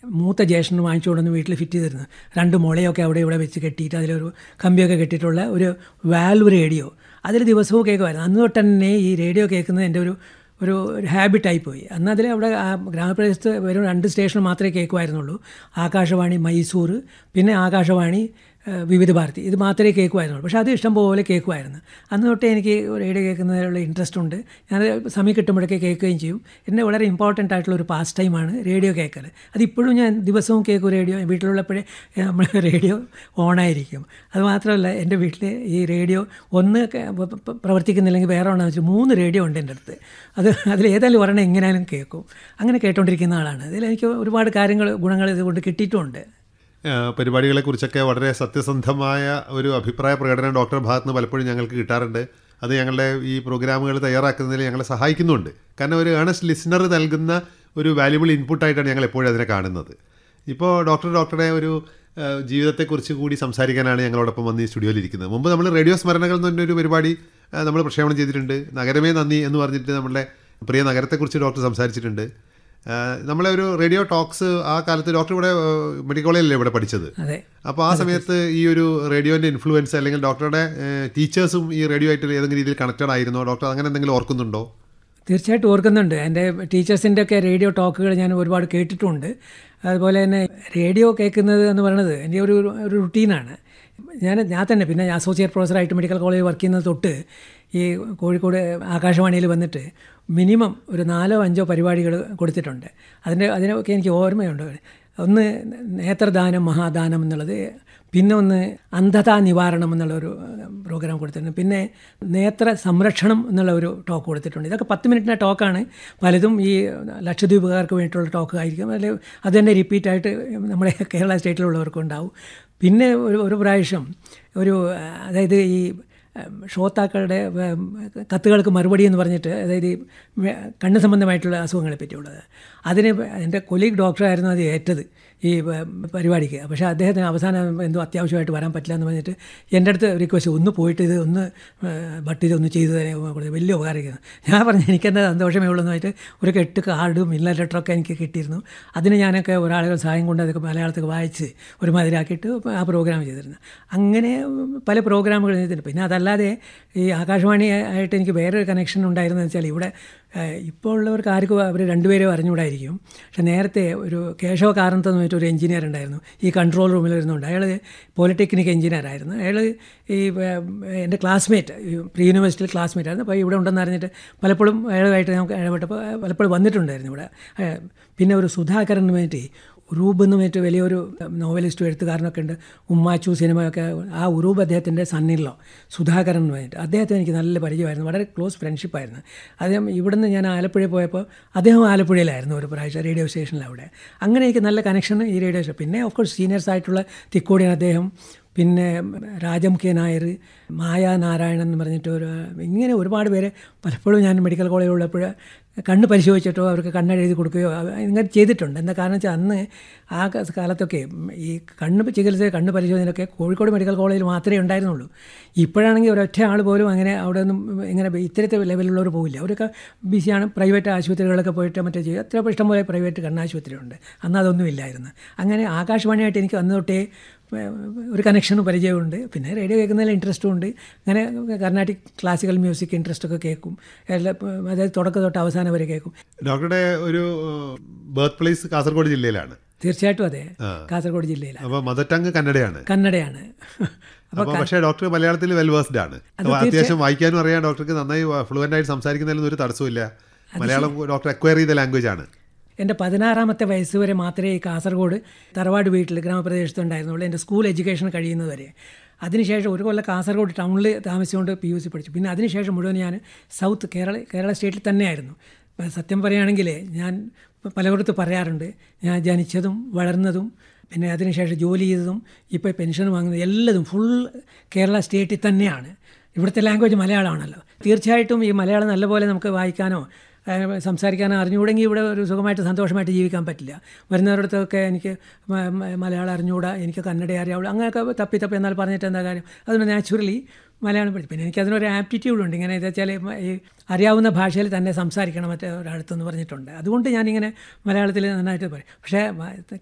മൂത്ത ജ്യേഷ്ഠന് വാങ്ങിച്ചു കൊണ്ടുവന്ന് വീട്ടിൽ ഫിറ്റ് ചെയ്തിരുന്നു രണ്ട് മുളയൊക്കെ അവിടെ ഇവിടെ വെച്ച് കെട്ടിയിട്ട് അതിലൊരു കമ്പിയൊക്കെ കെട്ടിയിട്ടുള്ള ഒരു വാൽവ് റേഡിയോ അതിൽ ദിവസവും കേൾക്കുമായിരുന്നു അന്ന് തൊട്ട് തന്നെ ഈ റേഡിയോ കേൾക്കുന്നത് എൻ്റെ ഒരു ഒരു ഒരു ഹാബിറ്റായി പോയി അന്ന് അതിൽ അവിടെ ആ ഗ്രാമപ്രദേശത്ത് വെറും രണ്ട് സ്റ്റേഷൻ മാത്രമേ കേൾക്കുമായിരുന്നുള്ളൂ ആകാശവാണി മൈസൂർ പിന്നെ ആകാശവാണി ഏഹ്, വിവിധ ഭാരതി ഇത് മാത്രമേ കേൾക്കുമായിരുന്നുള്ളൂ പക്ഷേ അത് ഇഷ്ടം പോലെ കേൾക്കുമായിരുന്നു അന്ന് തൊട്ടേ എനിക്ക് റേഡിയോ കേൾക്കുന്നതിലുള്ള ഇൻട്രസ്റ്റ് ഉണ്ട് ഞാൻ സമയം കിട്ടുമ്പോഴൊക്കെ കേൾക്കുകയും ചെയ്യും എന്നെ വളരെ ഇമ്പോർട്ടൻ്റ് ആയിട്ടുള്ള ഒരു പാസ് ടൈമാണ് റേഡിയോ കേൾക്കൽ അതിപ്പോഴും ഞാൻ ദിവസവും കേൾക്കും റേഡിയോ വീട്ടിലുള്ളപ്പോഴേ നമ്മൾ റേഡിയോ ഓണായിരിക്കും അത് മാത്രമല്ല എൻ്റെ വീട്ടിൽ ഈ റേഡിയോ ഒന്ന് ക- പ- പ- പ്രവർത്തിക്കുന്നില്ലെങ്കിൽ വേറെ ഒന്നെന്ന് വെച്ചാൽ മൂന്ന് റേഡിയോ ഉണ്ട് എൻ്റെ അടുത്ത് അത് അതിൽ ഏതായാലും ഒരെണ്ണം എങ്ങനെയാലും കേൾക്കും അങ്ങനെ കേട്ടോണ്ടിരിക്കുന്ന ആളാണ് ഇതിൽ എനിക്ക് ഒരുപാട് കാര്യങ്ങൾ ഗുണങ്ങൾ ഇതുകൊണ്ട് കിട്ടിയിട്ടുമുണ്ട് ഏഹ് പരിപാടികളെക്കുറിച്ചൊക്കെ വളരെ സത്യസന്ധമായ ഒരു അഭിപ്രായ പ്രകടനം ഡോക്ടർ ഭാഗത്ത് നിന്ന് പലപ്പോഴും ഞങ്ങൾക്ക് കിട്ടാറുണ്ട് അത് ഞങ്ങളുടെ ഈ പ്രോഗ്രാമുകൾ തയ്യാറാക്കുന്നതിൽ ഞങ്ങളെ സഹായിക്കുന്നുണ്ട് കാരണം ഒരു ഏണസ്റ്റ് ലിസണർ നൽകുന്ന ഒരു വാല്യുബിൾ ഇൻപുട്ടായിട്ടാണ് ഞങ്ങൾ എപ്പോഴും അതിനെ കാണുന്നത് ഇപ്പോൾ ഡോക്ടർ ഡോക്ടറുടെ ഒരു ഏഹ് ജീവിതത്തെക്കുറിച്ച് കൂടി സംസാരിക്കാനാണ് ഞങ്ങളോടൊപ്പം വന്ന് ഈ സ്റ്റുഡിയോയിൽ ഇരിക്കുന്നത് മുമ്പ് നമ്മൾ റേഡിയോ സ്മരണകൾ എന്ന് പറഞ്ഞൊരു പരിപാടി ഏഹ് നമ്മൾ പ്രക്ഷേപണം ചെയ്തിട്ടുണ്ട് നഗരമേ നന്ദി എന്ന് പറഞ്ഞിട്ട് നമ്മുടെ പ്രിയ നഗരത്തെക്കുറിച്ച് ഡോക്ടർ സംസാരിച്ചിട്ടുണ്ട് ഏഹ് നമ്മളെ ഒരു റേഡിയോ ടോക്സ് ആ കാലത്ത് ഡോക്ടർ ഇവിടെ ഏഹ് മെഡിക്കൽ കോളേജിലല്ലേ ഇവിടെ പഠിച്ചത് അതെ അപ്പോൾ ആ സമയത്ത് ഈ ഒരു റേഡിയോൻ്റെ ഇൻഫ്ലുവൻസ് അല്ലെങ്കിൽ ഡോക്ടറുടെ ടീച്ചേഴ്സും ഈ റേഡിയോ ആയിട്ട് ഏതെങ്കിലും രീതിയിൽ കണക്റ്റഡ് ആയിരുന്നോ ഡോക്ടർ അങ്ങനെ എന്തെങ്കിലും ഓർക്കുന്നുണ്ടോ തീർച്ചയായിട്ടും ഓർക്കുന്നുണ്ട് എൻ്റെ ടീച്ചേഴ്സിൻ്റെ ഒക്കെ റേഡിയോ ടോക്കുകൾ ഞാൻ ഒരുപാട് കേട്ടിട്ടുണ്ട് അതുപോലെ തന്നെ റേഡിയോ കേൾക്കുന്നത് എന്ന് പറയുന്നത് എൻ്റെ ഒരു ഒരു റുട്ടീനാണ് ഞാൻ ഞാൻ തന്നെ പിന്നെ അസോസിയേറ്റ് പ്രൊഫസറായിട്ട് മെഡിക്കൽ കോളേജിൽ വർക്ക് ചെയ്യുന്നത് തൊട്ട് ഈ കോഴിക്കോട് ആകാശവാണിയിൽ വന്നിട്ട് മിനിമം ഒരു നാലോ അഞ്ചോ പരിപാടികൾ കൊടുത്തിട്ടുണ്ട് അതിൻ്റെ അതിനൊക്കെ എനിക്ക് ഓർമ്മയുണ്ട് ഒന്ന് നേത്രദാനം മഹാദാനം എന്നുള്ളത് പിന്നെ ഒന്ന് അന്ധതാ നിവാരണം എന്നുള്ള ഒരു പ്രോഗ്രാം കൊടുത്തിട്ടുണ്ട് പിന്നെ നേത്ര സംരക്ഷണം എന്നുള്ള ഒരു ടോക്ക് കൊടുത്തിട്ടുണ്ട് ഇതൊക്കെ പത്ത് മിനിറ്റിൻ്റെ ടോക്കാണ് പലതും ഈ ലക്ഷദ്വീപുകാർക്ക് വേണ്ടിയിട്ടുള്ള ടോക്ക് ആയിരിക്കും അല്ലെങ്കിൽ അത് തന്നെ റിപ്പീറ്റായിട്ട് നമ്മുടെ കേരള സ്റ്റേറ്റിലുള്ളവർക്കും ഉണ്ടാവും പിന്നെ ഒരു ഒരു പ്രാവശ്യം ഒരു അതായത് ഈ ശ്രോതാക്കളുടെ ഉം, കത്തുകൾക്ക് മറുപടി എന്ന് പറഞ്ഞിട്ട് അതായത് ഈ വെ- കണ്ണ് സംബന്ധമായിട്ടുള്ള അസുഖങ്ങളെ പറ്റിയുള്ളത് അതിന് എൻ്റെ കൊലീഗ് ഡോക്ടറായിരുന്നു അത് ഏറ്റത് ഈ ഉം, പരിപാടിക്ക് പക്ഷേ അദ്ദേഹത്തിന് അവസാനം എന്തോ അത്യാവശ്യമായിട്ട് വരാൻ പറ്റില്ല എന്ന് പറഞ്ഞിട്ട് എൻ്റെ അടുത്ത് റിക്വസ്റ്റ് ഒന്ന് പോയിട്ട് ഇത് ഒന്ന് ബട്ട് ഇത് ഒന്ന് ചെയ്തു തരാൻ കൊടുത്ത് വലിയ ഉപകാരിക്കുന്നു ഞാൻ പറഞ്ഞു എനിക്കെന്താ സന്തോഷമേ ഉള്ളൂ എന്ന് പറഞ്ഞിട്ട് ഒരു കെട്ട് കാർഡും ഇല്ല ലെറ്ററൊക്കെ എനിക്ക് കിട്ടിയിരുന്നു അതിന് ഞാനൊക്കെ ഒരാളുടെ സഹായം കൊണ്ട് അതൊക്കെ മലയാളത്തിൽ വായിച്ച് ഒരു മാതിരിയാക്കിയിട്ട് ആ പ്രോഗ്രാം ചെയ്തിരുന്നു അങ്ങനെ പല പ്രോഗ്രാമുകൾ ചെയ്തിട്ടുണ്ട് പിന്നെ അതല്ലാതെ ഈ ആകാശവാണി ആയിട്ട് എനിക്ക് വേറൊരു കണക്ഷൻ ഉണ്ടായിരുന്നത് വെച്ചാൽ ഇവിടെ ഏഹ്, ഇപ്പോൾ ഉള്ളവർക്ക് ആർക്കും അവർ രണ്ടുപേരും അറിഞ്ഞുകൂടായിരിക്കും പക്ഷെ നേരത്തെ ഒരു കേശവ കാരണത്ത് എന്ന് പറഞ്ഞിട്ട് ഒരു എഞ്ചിനീയർ ഉണ്ടായിരുന്നു ഈ കൺട്രോൾ റൂമിൽ ഇരുന്നുണ്ട് അയാൾ പോളിടെക്നിക് എഞ്ചിനീയർ ആയിരുന്നു അയാൾ ഈ ഏഹ്, എൻ്റെ ക്ലാസ്മേറ്റ് പ്രീ യൂണിവേഴ്സിറ്റിയിൽ ക്ലാസ്മേറ്റ് ആയിരുന്നു അപ്പോൾ ഇവിടെ ഉണ്ടെന്ന് അറിഞ്ഞിട്ട് പലപ്പോഴും അയാളുമായിട്ട് നമുക്ക് ഇടപെട്ടപ്പോൾ പലപ്പോഴും വന്നിട്ടുണ്ടായിരുന്നു ഇവിടെ ഏഹ്, പിന്നെ ഒരു സുധാകരൻ വേണ്ടി ഉറൂബ് എന്ന് പറഞ്ഞിട്ട് വലിയൊരു നോവലിസ്റ്റും എഴുത്തുകാരനൊക്കെ ഉണ്ട് ഉമ്മാച്ചു സിനിമയൊക്കെ ആ ഉറൂബ് അദ്ദേഹത്തിൻ്റെ സണ്ണിലോ സുധാകരൻ എന്ന് പറഞ്ഞിട്ട് അദ്ദേഹത്തെ എനിക്ക് നല്ല പരിചയമായിരുന്നു വളരെ ക്ലോസ് ഫ്രണ്ട്ഷിപ്പായിരുന്നു അദ്ദേഹം ഇവിടുന്ന് ഞാൻ ആലപ്പുഴയിൽ പോയപ്പോൾ അദ്ദേഹം ആലപ്പുഴയിലായിരുന്നു ഒരു പ്രാവശ്യം റേഡിയോ സ്റ്റേഷനിൽ അവിടെ അങ്ങനെ എനിക്ക് നല്ല കണക്ഷൻ ഈ റേഡിയോ സ്റ്റേഷൻ പിന്നെ ഓഫ് കോഴ്സ് സീനിയേഴ്സ് ആയിട്ടുള്ള തിക്കോടിയൻ അദ്ദേഹം പിന്നെ രാജം കെ നായർ മായ നാരായണൻ എന്ന് പറഞ്ഞിട്ട് ഒരു ഇങ്ങനെ ഒരുപാട് പേര് പലപ്പോഴും ഞാൻ മെഡിക്കൽ കോളേജിലുള്ളപ്പോൾ കണ്ണ് പരിശോധിച്ചിട്ടോ അവർക്ക് കണ്ണ് എഴുതി കൊടുക്കുകയോ അവ- ഇങ്ങനെ ചെയ്തിട്ടുണ്ട് എന്താ കാരണം വെച്ചാൽ അന്ന് ആ ക- കാലത്തൊക്കെ ഈ കണ്ണ് ചികിത്സ കണ്ണ് പരിശോധനയൊക്കെ കോഴിക്കോട് മെഡിക്കൽ കോളേജിൽ മാത്രമേ ഉണ്ടായിരുന്നുള്ളൂ ഇപ്പോഴാണെങ്കിൽ ഒരൊറ്റ ആൾ പോലും അങ്ങനെ അവിടെ ഒന്നും ഇങ്ങനെ ഇത്തരത്തെ ലെവലുള്ളവർ പോവില്ല അവരൊക്കെ ബിസിയാണ് പ്രൈവറ്റ് ആശുപത്രികളിലൊക്കെ പോയിട്ട് മറ്റേ ചെയ്യും അത്ര ഇഷ്ടംപോലെ പ്രൈവറ്റ് കണ്ണാശുപത്രി ഉണ്ട് അന്ന് അതൊന്നും ഇല്ലായിരുന്നു അങ്ങനെ ആകാശവാണിയായിട്ട് എനിക്ക് അന്ന് തൊട്ടേ ഏഹ്, ഒരു കണക്ഷനും പരിചയമുണ്ട് പിന്നെ റേഡിയോ കേൾക്കുന്നതിൽ ഇൻട്രസ്റ്റും ഉണ്ട് അങ്ങനെ കർണാട്ടിക് ക്ലാസിക്കൽ മ്യൂസിക് ഇൻട്രസ്റ്റ് ഒക്കെ കേൾക്കും എല്ലാ അതായത് തുടക്കം തൊട്ട് അവസാനം വരെ കേൾക്കും ഡോക്ടറുടെ ഒരു ബർത്ത് പ്ലേസ് കാസർഗോഡ് ജില്ലയിലാണ് തീർച്ചയായിട്ടും അതെ കാസർഗോഡ് ജില്ലയിലാണ് അപ്പോൾ മദർ ടങ് കന്നഡയാണ് കന്നഡയാണ് അപ്പോൾ അപ്പോൾ പക്ഷേ ഡോക്ടർ മലയാളത്തിൽ വെൽ വേഴ്സ്ഡ് ആണ് അപ്പോൾ അത്യാവശ്യം വായിക്കാനും അറിയാം ഡോക്ടർക്ക് നന്നായി ഫ്ലുവൻ്റ് ആയിട്ട് സംസാരിക്കുന്നതിലൊന്നും ഒരു തടസ്സമില്ല മലയാളം ഡോക്ടർ അക്വയർ ചെയ്ത ലാംഗ്വേജ് ആണ് എൻ്റെ പതിനാറാമത്തെ വയസ്സ് വരെ മാത്രമേ ഈ കാസർഗോഡ് തറവാട് വീട്ടിൽ ഗ്രാമപ്രദേശത്ത് ഉണ്ടായിരുന്നുള്ളൂ എൻ്റെ സ്കൂൾ എഡ്യൂക്കേഷൻ കഴിയുന്നത് വരെ അതിനുശേഷം ഒരു കൊല്ലം കാസർഗോഡ് ടൗണിൽ താമസിച്ചുകൊണ്ട് പി യു സി പഠിച്ചു പിന്നെ അതിനുശേഷം മുഴുവൻ ഞാൻ സൗത്ത് കേരള കേരള സ്റ്റേറ്റിൽ തന്നെയായിരുന്നു ഇപ്പം സത്യം പറയുകയാണെങ്കിൽ ഞാൻ പലയിടത്ത് പറയാറുണ്ട് ഞാൻ ജനിച്ചതും വളർന്നതും പിന്നെ അതിനുശേഷം ജോലി ചെയ്തതും ഇപ്പോൾ പെൻഷൻ വാങ്ങുന്നതും എല്ലതും ഫുൾ കേരള സ്റ്റേറ്റിൽ തന്നെയാണ് ഇവിടുത്തെ ലാംഗ്വേജ് മലയാളമാണല്ലോ തീർച്ചയായിട്ടും ഈ മലയാളം നല്ലപോലെ നമുക്ക് വായിക്കാനോ ഏഹ് സംസാരിക്കാനോ അറിഞ്ഞുകൂടെങ്കിൽ ഇവിടെ ഒരു സുഖമായിട്ട് സന്തോഷമായിട്ട് ജീവിക്കാൻ പറ്റില്ല വരുന്നവരടുത്തൊക്കെ എനിക്ക് മ- മ- മലയാളം അറിഞ്ഞുകൂടാ എനിക്ക് കന്നഡ അറിയാവുള്ളൂ അങ്ങനെയൊക്കെ തപ്പി തപ്പി എന്നാൽ പറഞ്ഞിട്ട് എന്താ കാര്യം അതുകൊണ്ട് നാച്ചുറലി മലയാളം പഠിച്ചു പിന്നെ എനിക്ക് അതിനൊരു ആപ്റ്റിറ്റ്യൂഡ് ഉണ്ട് ഇങ്ങനെ എന്താ വെച്ചാൽ ഈ അറിയാവുന്ന ഭാഷയിൽ തന്നെ സംസാരിക്കണം മറ്റേ ഒരാളത്തെന്ന് പറഞ്ഞിട്ടുണ്ട് അതുകൊണ്ട് ഞാനിങ്ങനെ മലയാളത്തിൽ നന്നായിട്ട് പറയും പക്ഷേ മ-